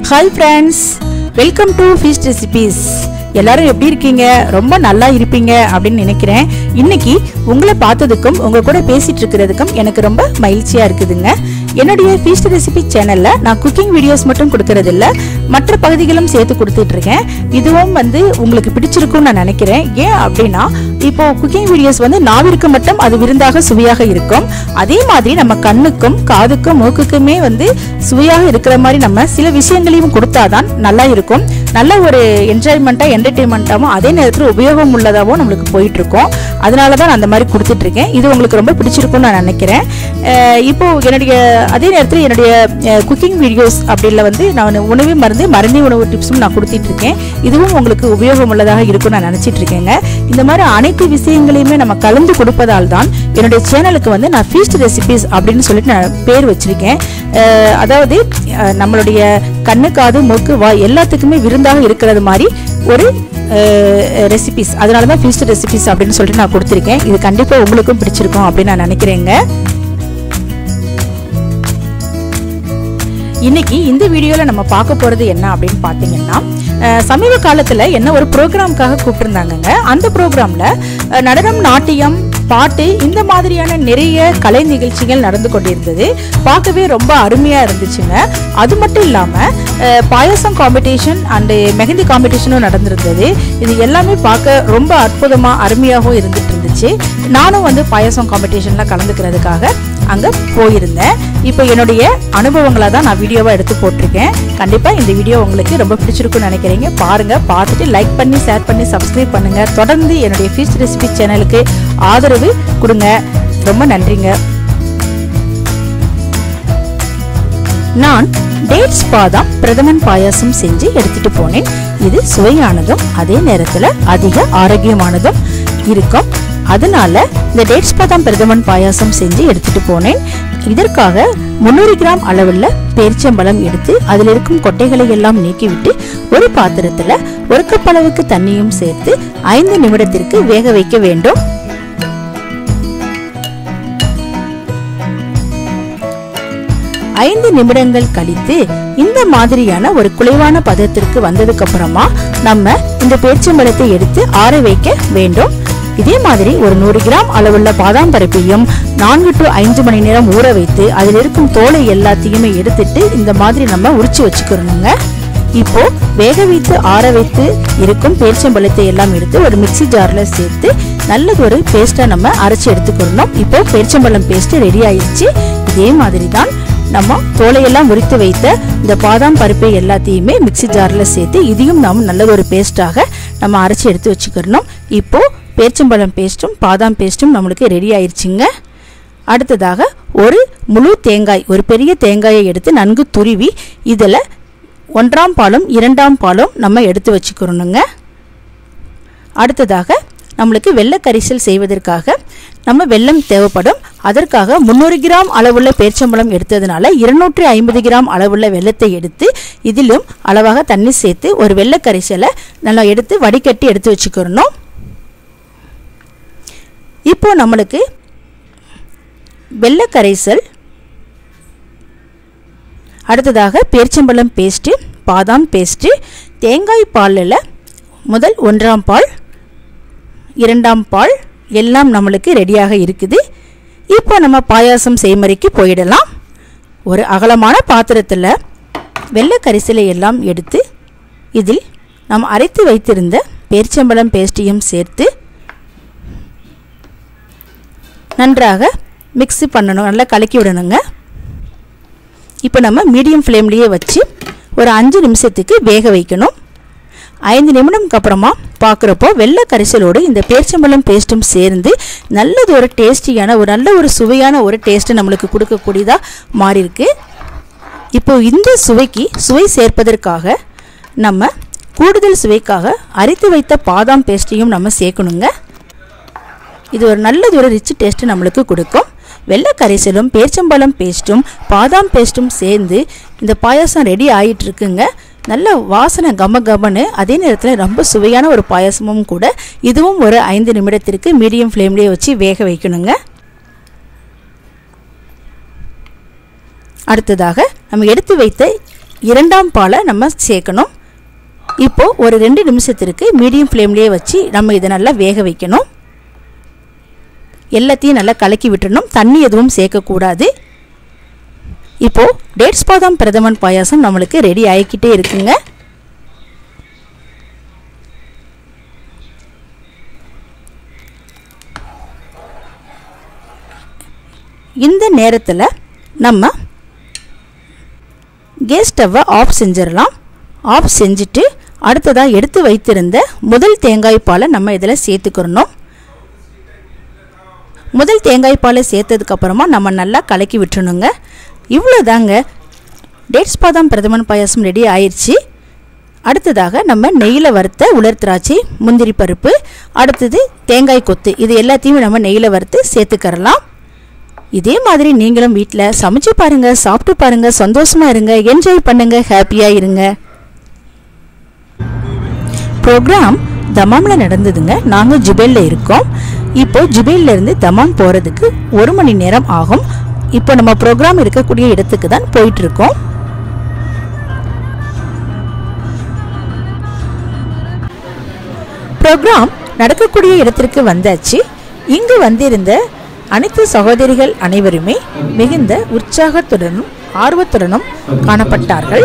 Hi friends welcome to feast recipes எல்லாரும் எப்படி இருக்கீங்க ரொம்ப நல்லா இருப்பீங்க அப்படின்னு நினைக்கிறேன் இன்னைக்கு உங்களை பார்த்ததுக்கும் உங்க கூட பேசிட்டு இருக்கிறதுக்கும் எனக்கு ரொம்ப மகிழ்ச்சியா இருக்குதுங்க என்னுடைய ஃபீஸ்ட் ரெசிபி சேனல்ல நான் குக்கிங் வீடியோஸ் மட்டும் கொடுக்கறது இல்ல மற்ற பகுதிகளும் சேர்த்து கொடுத்துட்டு இருக்கேன் இதுவும் வந்து உங்களுக்கு பிடிச்சிருக்கும்னு நான் நினைக்கிறேன் ஏன் அப்படின்னா இப்போ குக்கிங் வீடியோஸ் வந்து நாவிற்கு மட்டும் அது விருந்தாக சுவையாக இருக்கும் அதே மாதிரி நம்ம கண்ணுக்கும் காதுக்கும் மூக்குக்குமே வந்து சுவையாக இருக்கிற மாதிரி நம்ம சில விஷயங்களையும் கொடுத்தாதான் நல்லா இருக்கும் நல்ல ஒரு என்ஜாய்மெண்ட்டாக என்டர்டெயின்மெண்ட்டாகவும் அதே நேரத்தில் உபயோகம் உள்ளதாகவும் நம்மளுக்கு போயிட்டு இருக்கோம் அதனால தான் நான் அந்த மாதிரி கொடுத்துட்டு இருக்கேன் இது உங்களுக்கு ரொம்ப பிடிச்சிருக்கும்னு நான் நினைக்கிறேன் அஹ் இப்போ என்னுடைய அதே நேரத்தில் என்னுடைய குக்கிங் வீடியோஸ் அப்படில வந்து நான் உணவு மருந்து மருந்தி உணவு டிப்ஸும் நான் கொடுத்துட்டு இருக்கேன் இதுவும் உங்களுக்கு உபயோகம் உள்ளதாக இருக்கும்னு நான் நினச்சிட்டு இருக்கேங்க இந்த மாதிரி அனைத்து விஷயங்களையுமே நம்ம கலந்து கொடுப்பதால் தான் என்னுடைய சேனலுக்கு வந்து நான் ஃபீஸ்ட் ரெசிபிஸ் அப்படின்னு சொல்லிட்டு நான் பேர் வச்சிருக்கேன் அஹ் அதாவது அஹ் நம்மளுடைய கண்ணு காது மூக்கு வாய் எல்லாத்துக்குமே விருந்தாக இருக்கிறது மாதிரி ஒரு ரெசிபிஸ் அதனால தான் ஃபீஸ்ட் ரெசிபிஸ் அப்படின்னு சொல்லிட்டு நான் கொடுத்துருக்கேன் இது கண்டிப்பாக உங்களுக்கும் பிடிச்சிருக்கும் அப்படின்னு நான் நினைக்கிறேங்க இன்னைக்கு இந்த வீடியோவில் நம்ம பார்க்க போகிறது என்ன அப்படின்னு பார்த்தீங்கன்னா அஹ், சமீப காலத்தில் என்ன ஒரு ப்ரோக்ராம்க்காக கூப்பிட்டுருந்தாங்கங்க அந்த ப்ரோக்ராமில் நடனம் நாட்டியம் பாட்டு இந்த மாதிரியான நிறைய கலை நிகழ்ச்சிகள் நடந்து கொண்டிருந்தது பார்க்கவே ரொம்ப அருமையாக இருந்துச்சுங்க அது மட்டும் இல்லாமல் பாயசம் காம்படிஷன் அண்டு மெஹந்தி காம்படிஷனும் நடந்திருந்தது இது எல்லாமே பார்க்க ரொம்ப அற்புதமாக அருமையாகவும் இருந்துட்டு இருந்துச்சு நானும் வந்து பாயசம் காம்படிஷனில் கலந்துக்கிறதுக்காக அங்கே போயிருந்தேன் இப்போ என்னுடைய அனுபவங்களை தான் நான் வீடியோவாக எடுத்து போட்டிருக்கேன் கண்டிப்பாக இந்த வீடியோ உங்களுக்கு ரொம்ப பிடிச்சிருக்குன்னு நினைக்கிறீங்க பாருங்கள் பார்த்துட்டு லைக் பண்ணி ஷேர் பண்ணி சப்ஸ்கிரைப் பண்ணுங்கள் தொடர்ந்து என்னுடைய ஃபீஸ்ட் ரெசிபி சேனலுக்கு ஆதரவு கொடுங்க ரொம்ப நன்றிங்க நான் டேட்ஸ் பாதாம் பிரதமன் பாயாசம் செஞ்சு எடுத்துட்டு போனேன் இது சுவையானதும் அதே நேரத்தில் அதிக ஆரோக்கியமானதும் இருக்கும் அதனால இந்த டேட்ஸ் பாதாம் பிரதமன் பாயாசம் செஞ்சு எடுத்துட்டு போனேன் இதற்காக முந்நூறு கிராம் அளவுள்ள பேரிச்சம்பழம் எடுத்து அதில் இருக்கும் கொட்டைகளை எல்லாம் நீக்கிவிட்டு ஒரு பாத்திரத்துல ஒரு கப் அளவுக்கு தண்ணியும் சேர்த்து ஐந்து நிமிடத்திற்கு வேக வைக்க வேண்டும் ஐந்து நிமிடங்கள் கழித்து இந்த மாதிரியான ஒரு குலைவான பதத்திற்கு வந்ததுக்கு அப்புறமா நம்ம இந்த பேச்சம்பழத்தை எடுத்து ஆற வைக்க வேண்டும் இதே மாதிரி ஒரு நூறு கிராம் அளவுள்ள பாதாம் பருப்பையும் நான்கு டு ஐந்து மணி நேரம் ஊற வைத்து அதில் இருக்கும் தோலை எல்லாத்தையுமே எடுத்துட்டு இந்த மாதிரி நம்ம உரிச்சு வச்சுக்கிறோங்க இப்போ வேக வைத்து ஆற வைத்து இருக்கும் பேரிச்சம்பழத்தை எல்லாம் எடுத்து ஒரு மிக்ஸி ஜார்ல சேர்த்து நல்லது ஒரு பேஸ்டா நம்ம அரைச்சு எடுத்துக்கிறணும் இப்போ பேரிச்சம்பழம் பேஸ்ட் ரெடி ஆயிடுச்சு இதே மாதிரி தான் நம்ம தோலையெல்லாம் உரித்து வைத்த இந்த பாதாம் பருப்பை எல்லாத்தையுமே மிக்ஸி ஜாரில் சேர்த்து இதையும் நாம் நல்ல ஒரு பேஸ்ட்டாக நம்ம அரைச்சி எடுத்து வச்சுக்கிறணும் இப்போ பேரிச்சம்பழம் பேஸ்ட்டும் பாதாம் பேஸ்ட்டும் நம்மளுக்கு ரெடி ஆயிடுச்சுங்க அடுத்ததாக ஒரு முழு தேங்காய் ஒரு பெரிய தேங்காயை எடுத்து நன்கு துருவி இதில் ஒன்றாம் பாலும் இரண்டாம் பாலும் நம்ம எடுத்து வச்சுக்கிறணுங்க அடுத்ததாக நம்மளுக்கு வெள்ளை கரிசல் செய்வதற்காக நம்ம வெல்லம் தேவைப்படும் அதற்காக முந்நூறு கிராம் அளவுள்ள பேர்ச்சம்பழம் எடுத்ததுனால இருநூற்றி ஐம்பது கிராம் அளவுள்ள வெள்ளத்தை எடுத்து இதிலும் அளவாக தண்ணி சேர்த்து ஒரு வெள்ளை கரிசலை நல்லா எடுத்து வடிகட்டி எடுத்து வச்சுக்கிறணும் இப்போ நம்மளுக்கு வெள்ளை கரைசல் அடுத்ததாக பேரிச்சம்பழம் பேஸ்ட்டு பாதாம் பேஸ்ட்டு தேங்காய் பாலில் முதல் ஒன்றாம் பால் இரண்டாம் பால் எல்லாம் நம்மளுக்கு ரெடியாக இருக்குது இப்போ நம்ம பாயாசம் செய்முறைக்கு போயிடலாம் ஒரு அகலமான பாத்திரத்தில் வெள்ளை கரிசலை எல்லாம் எடுத்து இதில் நாம் அரைத்து வைத்திருந்த பேரிச்சம்பழம் பேஸ்ட்டையும் சேர்த்து நன்றாக மிக்ஸி பண்ணணும் நல்லா கலக்கி விடணுங்க இப்போ நம்ம மீடியம் ஃப்ளேம்லேயே வச்சு ஒரு அஞ்சு நிமிஷத்துக்கு வேக வைக்கணும் ஐந்து நிமிடம்க்கு அப்புறமா பார்க்குறப்போ வெள்ளை கரிசலோடு இந்த பேரிச்சம்பழம் பேஸ்ட்டும் சேர்ந்து நல்லது ஒரு டேஸ்டியான ஒரு நல்ல ஒரு சுவையான ஒரு டேஸ்ட்டு நம்மளுக்கு கொடுக்கக்கூடியதாக மாறி இருக்கு இப்போ இந்த சுவைக்கு சுவை சேர்ப்பதற்காக நம்ம கூடுதல் சுவைக்காக அரைத்து வைத்த பாதாம் பேஸ்ட்டையும் நம்ம சேர்க்கணுங்க இது ஒரு நல்லது ஒரு ரிச் டேஸ்ட்டு நம்மளுக்கு கொடுக்கும் வெள்ளை கரைசலும் பேரிச்சம்பழம் பேஸ்ட்டும் பாதாம் பேஸ்ட்டும் சேர்ந்து இந்த பாயாசம் ரெடி ஆகிட்டு இருக்குங்க நல்ல வாசனை கம கமன்னு அதே நேரத்தில் ரொம்ப சுவையான ஒரு பாயாசமும் கூட இதுவும் ஒரு ஐந்து நிமிடத்திற்கு மீடியம் ஃப்ளேம்லேயே வச்சு வேக வைக்கணுங்க அடுத்ததாக நம்ம எடுத்து வைத்த இரண்டாம் பாலை நம்ம சேர்க்கணும் இப்போ ஒரு ரெண்டு நிமிஷத்திற்கு மீடியம் ஃப்ளேம்லேயே வச்சு நம்ம இதை நல்லா வேக வைக்கணும் எல்லாத்தையும் நல்லா கலக்கி விட்டுறணும் தண்ணி எதுவும் சேர்க்கக்கூடாது இப்போ டேட்ஸ் பாதாம் பிரதமன் பாயாசம் நம்மளுக்கு ரெடி ஆகிக்கிட்டே இருக்குங்க இந்த நேரத்தில் நம்ம கேஸ் ஸ்டவ்வை ஆஃப் செஞ்சிடலாம் ஆஃப் செஞ்சுட்டு அடுத்ததாக எடுத்து வைத்திருந்த முதல் தேங்காய் பாலை நம்ம இதில் சேர்த்துக்கிறணும் முதல் தேங்காய் பாலை சேர்த்ததுக்கப்புறமா நம்ம நல்லா கலக்கி விட்டுணுங்க இவ்வளோ தாங்க டேட்ஸ் பாதாம் பிரதமன் பாயாசம் ரெடி ஆயிடுச்சு அடுத்ததாக நம்ம நெய்யில் வறுத்த உலர் திராட்சை முந்திரி பருப்பு அடுத்தது தேங்காய் கொத்து இது எல்லாத்தையும் நம்ம நெய்யில் வறுத்து சேர்த்துக்கறலாம் இதே மாதிரி நீங்களும் வீட்டில் சமைச்சு பாருங்க சாப்பிட்டு பாருங்க சந்தோஷமா இருங்க என்ஜாய் பண்ணுங்க ஹாப்பியா இருங்க ப்ரோக்ராம் தமாமில் நடந்ததுங்க நாங்கள் ஜுபேலில் இருக்கோம் இப்போ ஜுபேல்ல இருந்து தமாம் போகிறதுக்கு ஒரு மணி நேரம் ஆகும் இப்போ நம்ம ப்ரோக்ராம் இருக்கக்கூடிய இடத்துக்கு தான் போயிட்டு இருக்கோம் ப்ரோக்ராம் நடக்கக்கூடிய இடத்திற்கு வந்தாச்சு இங்கு வந்திருந்த அனைத்து சகோதரிகள் அனைவருமே மிகுந்த உற்சாகத்துடனும் ஆர்வத்துடனும் காணப்பட்டார்கள்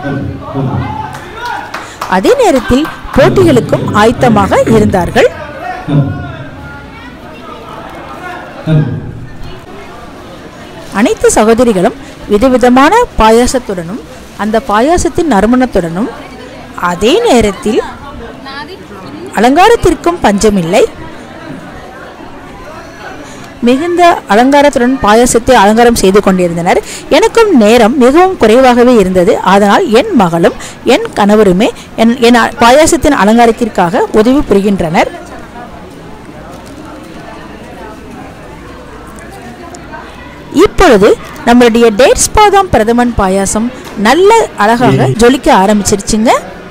அதே நேரத்தில் போட்டிகளுக்கும் ஆயத்தமாக இருந்தார்கள் அனைத்து சகோதரிகளும் விதவிதமான பாயாசத்துடனும் அந்த பாயாசத்தின் நறுமணத்துடனும் அதே நேரத்தில் அலங்காரத்திற்கும் பஞ்சமில்லை மிகுந்த அலங்காரத்துடன் பாயாசத்தை அலங்காரம் செய்து கொண்டிருந்தனர் எனக்கும் நேரம் மிகவும் குறைவாகவே இருந்தது அதனால் என் மகளும் என் கணவருமே என் என் அ- பாயாசத்தின் அலங்காரத்திற்காக உதவி புரிகின்றனர் இப்பொழுது நம்மளுடைய டேட்ஸ் பாதாம் பிரதமன் பாயாசம் நல்ல அழகாக ஜொலிக்க ஆரம்பிச்சிருச்சுங்க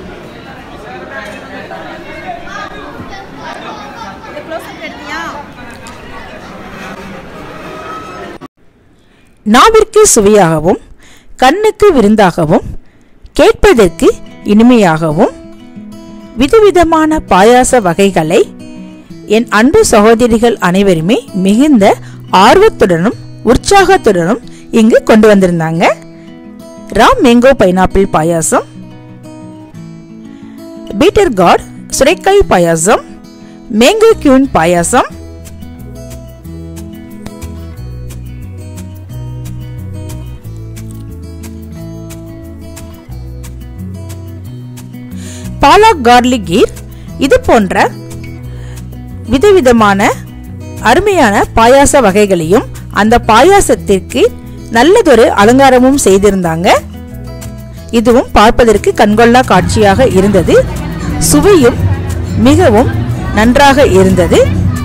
நாவிற்கு சுவையாகவும் கண்ணுக்கு விருந்தாகவும் கேட்பதற்கு இனிமையாகவும் விதவிதமான பாயாச வகைகளை என் அன்பு சகோதரிகள் அனைவருமே மிகுந்த ஆர்வத்துடனும் உற்சாகத்துடனும் இங்கு கொண்டு வந்திருந்தாங்க ராம் மேங்கோ பைனாப்பிள் பாயாசம் பீட்டர் காட் சுரைக்காய் payasam mango queen payasam palak garlic kheer இது போன்ற விதவிதமான அருமையான பாயாச வகைகளையும் அந்த பாயாசத்திற்கு நல்லதொரு அலங்காரமும் செய்திருந்தாங்க இதுவும் பார்ப்பதற்கு கண்கொள்ளா காட்சியாக இருந்தது சுவையும் மிகவும் நன்றாக இருந்தது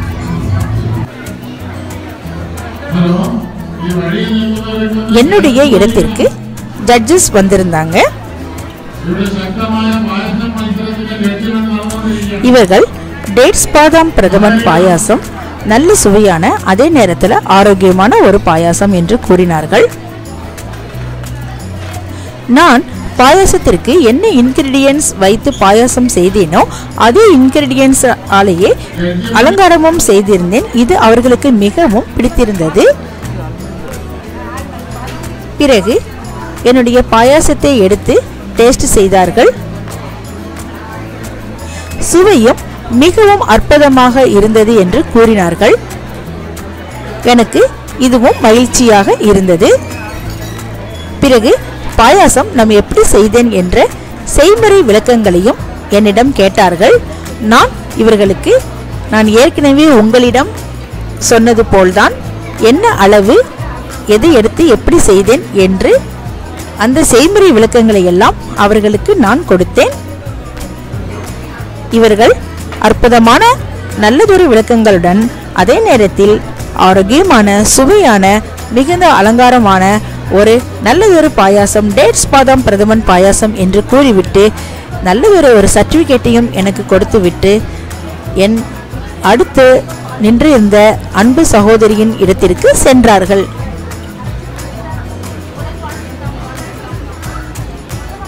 ഹലോ ഈ വഴിയിൽ നിൽക്കുന്നവർക്ക് என்னுடைய இடத்திற்கு ஜட்ஜஸ் வந்திருந்தாங்க ഇവിടെ ശക്തമായ പായസം മത്സരത്തിന്റെ ലക്ഷ്യം നടന്നുകൊണ്ടിരിക്കുകയാണ് இவர்கள் டேட்ஸ் பாதாம் பிரதமன் பாயாசம் நல்ல சுவையான அதே நேரத்தில் ஆரோக்கியமான ஒரு பாயாசம் என்று கூறினார்கள் நான் பாயாசத்திற்கு என்ன இன்கிரிடியன்ஸ் வைத்து பாயாசம் செய்தேனோ அதே இன்கிரிடியன்ஸ் ஆலேயே அலங்காரமும் செய்திருந்தேன் இது அவர்களுக்கு மிகவும் பிடித்திருந்தது பிறகு என்னுடைய பாயாசத்தை எடுத்து டேஸ்ட் செய்தார்கள் சுவையும் மிகவும் அற்புதமாக இருந்தது என்று கூறினார்கள் எனக்கு இதுவும் மகிழ்ச்சியாக இருந்தது பிறகு பாயாசம் நாம் எப்படி செய்தேன் என்ற செய்முறை விளக்கங்களையும் என்னிடம் கேட்டார்கள் நான் இவர்களுக்கு நான் ஏற்கனவே உங்களிடம் சொன்னது போல்தான் என்ன அளவு எது எடுத்து எப்படி செய்தேன் என்று அந்த செய்முறை விளக்கங்களை எல்லாம் அவர்களுக்கு நான் கொடுத்தேன் இவர்கள் அற்புதமான நல்லதொரு விளக்கங்களுடன் அதே நேரத்தில் ஆரோக்கியமான சுவையான மிகுந்த அலங்காரமான ஒரு நல்லதொரு பாயாசம் டேட்ஸ் பாதாம் பிரதமன் பாயாசம் என்று கூறிவிட்டு நல்லதொரு ஒரு சர்டிஃபிகேட்டையும் எனக்கு கொடுத்துவிட்டு என் அடுத்து நின்றிருந்த அன்பு சகோதரியின் இடத்திற்கு சென்றார்கள்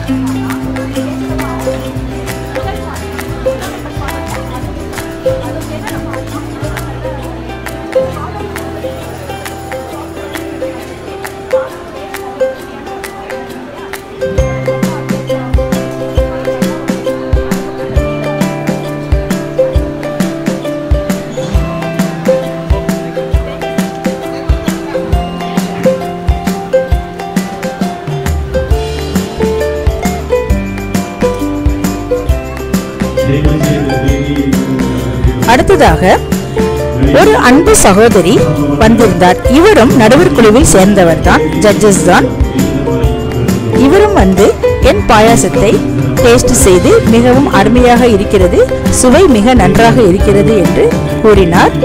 அடுத்ததாக ஒரு அன்பு சகோதரி வந்திருந்தார் இவரும் நடுவர் குழுவில் சேர்ந்தவர் தான் ஜட்ஜஸ் தான் இவரும் வந்து என் பாயாசத்தை டேஸ்ட் செய்து மிகவும் அருமையாக இருக்கிறது சுவை மிக நன்றாக இருக்கிறது என்று கூறினார்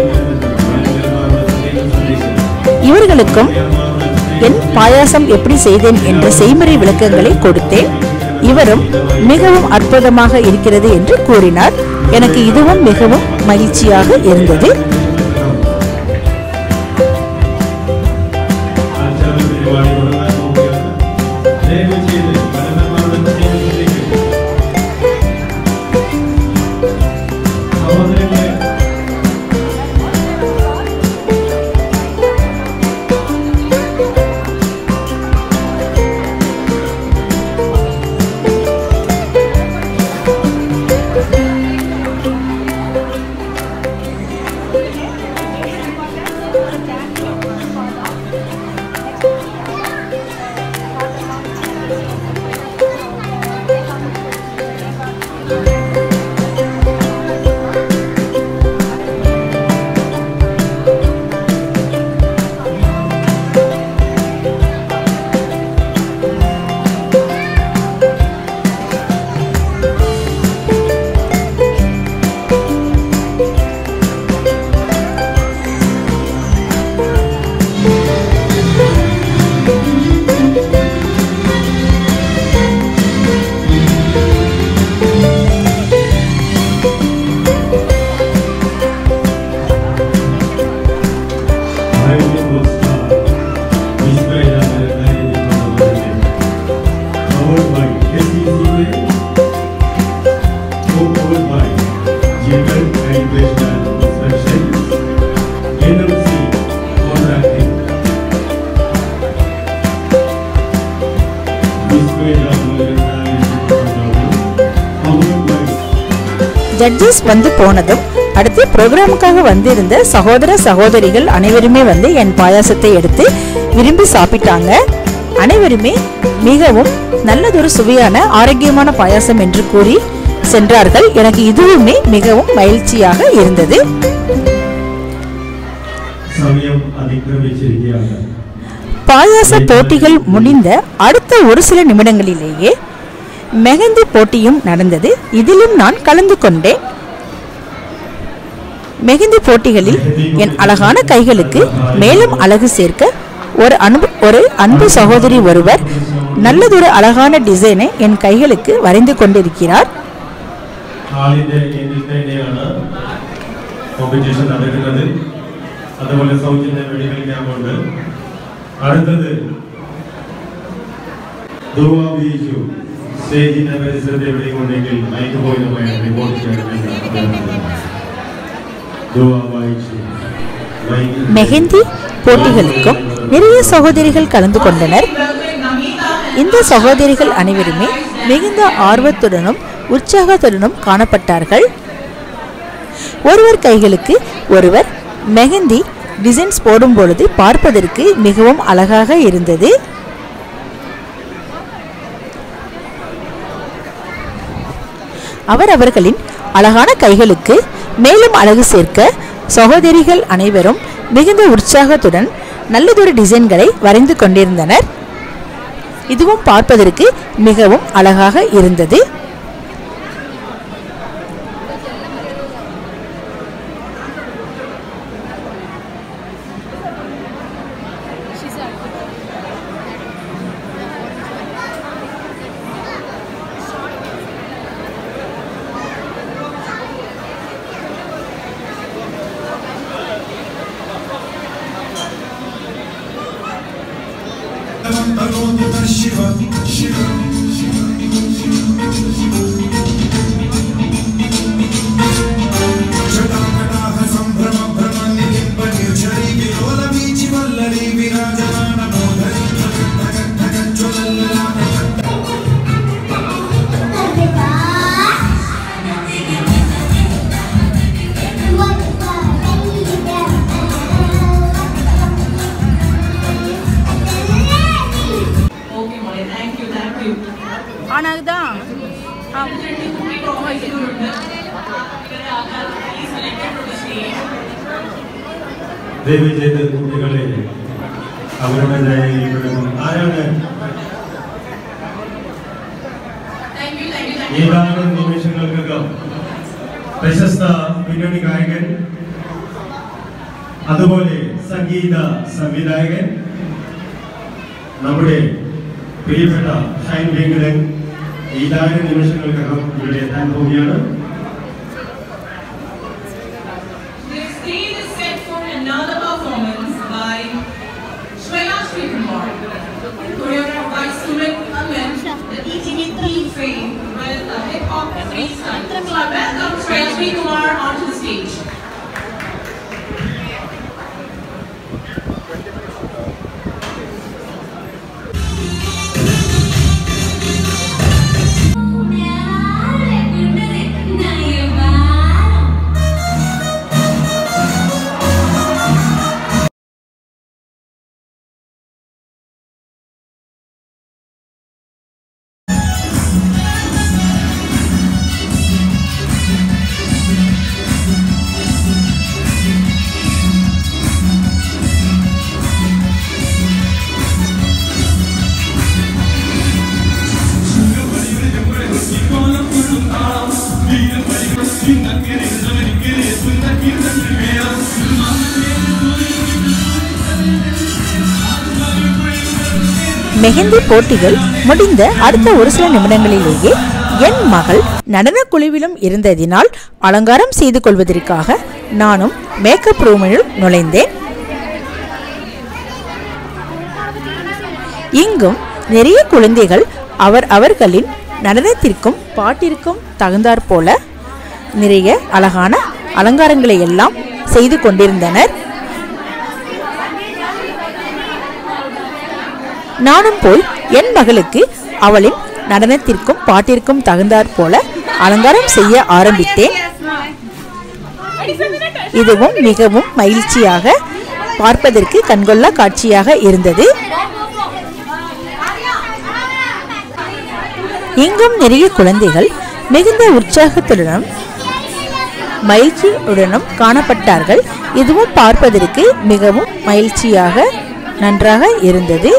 இவர்களுக்கும் என் பாயாசம் எப்படி செய்தேன் என்ற செய்முறை விளக்கங்களை கொடுத்தேன் இவரும் மிகவும் அற்புதமாக இருக்கிறது என்று கூறினார் எனக்கு இதுவும் மிகவும் மகிழ்ச்சியாக இருந்தது ആചാര പരിപാടി തുടങ്ങാൻ പോവുകയാണ് ദയവ് ചെയ്ത് ഭരണമാരുടെ ക്ഷേമത്തിലേക്ക് സഹോദരങ്ങളെ ആരോഗ്യ പുരസ്കാർ വിസ്മയജാലക കാര്യങ്ങൾ powered by SECA, co-powered by General Education and Inspection, NMC Contracting, விஸ்வஜாலக powered by ஜட்ஜஸ் வந்து போனதும் அடுத்து ப்ரோக்ராமுக்காக வந்திருந்த சகோதர சகோதரிகள் அனைவருமே வந்து என் பாயாசத்தை எடுத்து விரும்பி சாப்பிட்டாங்க அனைவருமே மிகவும் நல்லதொரு சுவையான ஆரோக்கியமான பாயாசம் என்று கூறி சென்றார்கள் எனக்கு இதுவுமே மிகவும் மகிழ்ச்சியாக இருந்தது സമയം അതിക്രമിച്ചിരിക്കുകയാണ് பாயாச போட்டிகள் முடிந்த அடுத்த ஒரு சில நிமிடங்களிலேயே மெஹந்தி போட்டியும் நடந்தது இதிலும் நான் கலந்து கொண்டேன் மெஹந்தி போட்டிகளில் என் அழகான கைகளுக்கு மேலும் அழகு சேர்க்க ஒரு அன்பு ஒரு அன்பு சகோதரி ஒருவர் நல்லதொரு அழகான டிசைனை என் கைகளுக்கு வரைந்து கொண்டிருக்கிறார் ഹാളിന്റെ എന്നിൽ തന്നെയാണ് കോമ്പറ്റീഷൻ നടക്കുന്നത് അതുപോലെ സൗജന്യ മെഡിക്കൽ ക്യാമ്പുണ്ട് അടുത്തത് ദുർവാബീജു സ്റ്റേജിന്റെ പരിസരത്ത് എവിടെയും ഉണ്ടെങ്കിൽ മൈക്ക് പോയിന്റുമായി റിപ്പോർട്ട് ചെയ്യാൻ ദുർവാബീജു மெஹந்தி போட்டிகளுக்கும் நிறைய சகோதரிகள் கலந்து கொண்டனர் இந்த சகோதரிகள் அனைவருமே மிகுந்த ஆர்வத்துடனும் உற்சாகத்துடனும் காணப்பட்டார்கள் ஒருவர் கைகளுக்கு ஒருவர் மெஹந்தி டிசைன்ஸ் போடும் பொழுது பார்ப்பதற்கு மிகவும் அழகாக இருந்தது அவர் அவர்களின் அழகான கைகளுக்கு மேலும் அழகு சேர்க்க சகோதரிகள் அனைவரும் மிகுந்த உற்சாகத்துடன் நல்லதொரு டிசைன்களை வரைந்து கொண்டிருந்தனர் இதுவும் பார்ப்பதற்கு மிகவும் அழகாக இருந்தது Shiva, Shiva, Shiva. you. ஆனாகுதா ദയവ് ചെയ്ത് കുട്ടികളെ അവരുടേതായ ഇവിടുന്ന് ആരാണ് Thank you, thank you, thank you. ഏതാനും നിമിഷങ്ങൾക്കകം പ്രശസ്ത പിന്നണി ഗായകൻ അതുപോലെ സംഗീത സംവിധായകൻ നമ്മുടെ പ്രിയപ്പെട്ട ഷൈൻ വെങ്കടൻ ഏതാനും നിമിഷങ്ങൾക്കകം ഇവിടെ എത്താൻ പോവുകയാണ് The stage is set for another performance by Shreya Srikumar, choreographed by Sumit Amen, the ETV theme fame with a hip hop freestyle. So I welcome Shreya Srikumar onto the stage. Mehndi போட்டிகள் முடிந்த அடுத்த ஒரு சில நிமிடங்களிலேயே என் மகள் நடனக் குழுவிலும் இருந்ததினால் அலங்காரம் செய்து கொள்வதற்காக நானும் மேக்கப் ரூமில் நுழைந்தேன் இங்கும் நிறைய குழந்தைகள் அவர் அவர்களின் நடனத்திற்கும் பாட்டிற்கும் தகுந்தாற் போல நிறைய அழகான அலங்காரங்களை எல்லாம் செய்து கொண்டிருந்தனர் நானும் போய் என் மகளுக்கு அவளின் நடனத்திற்கும் பாட்டிற்கும் தகுந்தாற் போல அலங்காரம் செய்ய ஆரம்பித்தேன் இதுவும் மிகவும் மகிழ்ச்சியாக பார்ப்பதற்கு கண்கொள்ளா காட்சியாக இருந்தது இங்கும் நிறைய குழந்தைகள் மிகுந்த உற்சாகத்துடனும் மகிழ்ச்சியுடனும் காணப்பட்டார்கள் இதுவும் பார்ப்பதற்கு மிகவும் மகிழ்ச்சியாக நன்றாக இருந்தது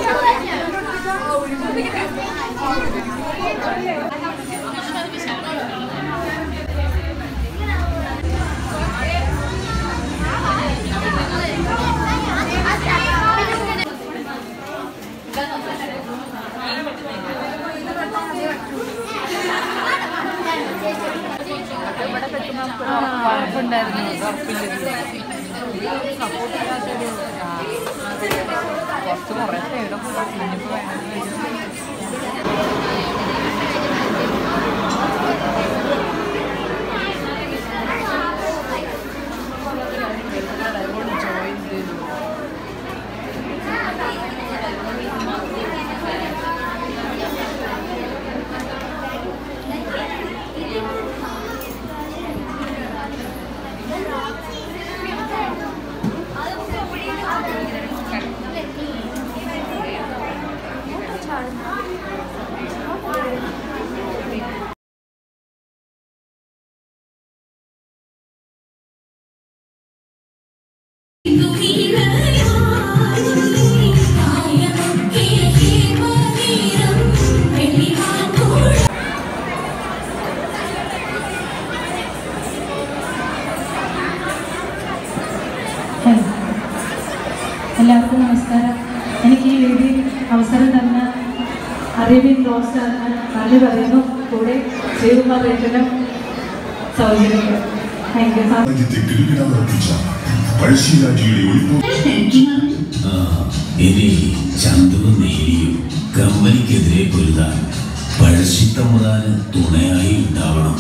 ഹലോ എല്ലാവർക്കും നമസ്കാരം എനിക്ക് ഈ വേദിയിൽ അവസരം തന്ന അറേബ്യൻ റോസ് സാറിന് നന്ദി പറയുന്നു കൂടെ ശ്രീകുമാർ ഏട്ടനും സൗജന്യം താങ്ക് യു സാർ രാജ്യത്തെ കിടുകിടാവർപ്പിച്ച പഴശ്ശിരാജയുടെ ഒളിപ്പോ ആ, ഇനി ചന്തുവും നേരിയും കമ്പനിക്കെതിരെ പൊരുതാൻ പഴശ്ശിത്തമുറാന് തുണയായി ഉണ്ടാവണം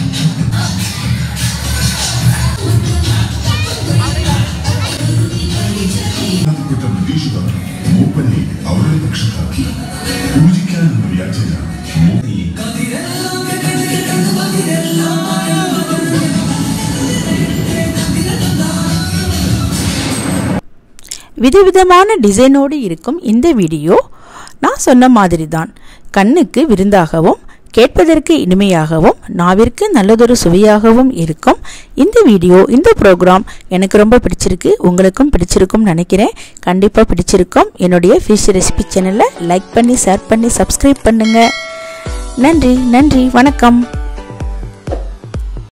പ്പെട്ട ബ്രിട്ടീഷുകാർ മൂപ്പനെ അവരുടെ പക്ഷത്താക്കി പൂജിക്കാനെന്ന വ്യാജന മൂപ്പനെ விதவிதமான டிசைனோடு இருக்கும் இந்த வீடியோ நான் சொன்ன மாதிரி தான் கண்ணுக்கு விருந்தாகவும் கேட்பதற்கு இனிமையாகவும் நாவிற்கு நல்லதொரு சுவையாகவும் இருக்கும் இந்த வீடியோ இந்த ப்ரோக்ராம் எனக்கு ரொம்ப பிடிச்சிருக்கு உங்களுக்கும் பிடிச்சிருக்கும் நினைக்கிறேன் கண்டிப்பாக பிடிச்சிருக்கும் என்னுடைய ஃபிஷ் ரெசிபி சேனலை லைக் பண்ணி ஷேர் பண்ணி சப்ஸ்கிரைப் பண்ணுங்கள் நன்றி நன்றி வணக்கம்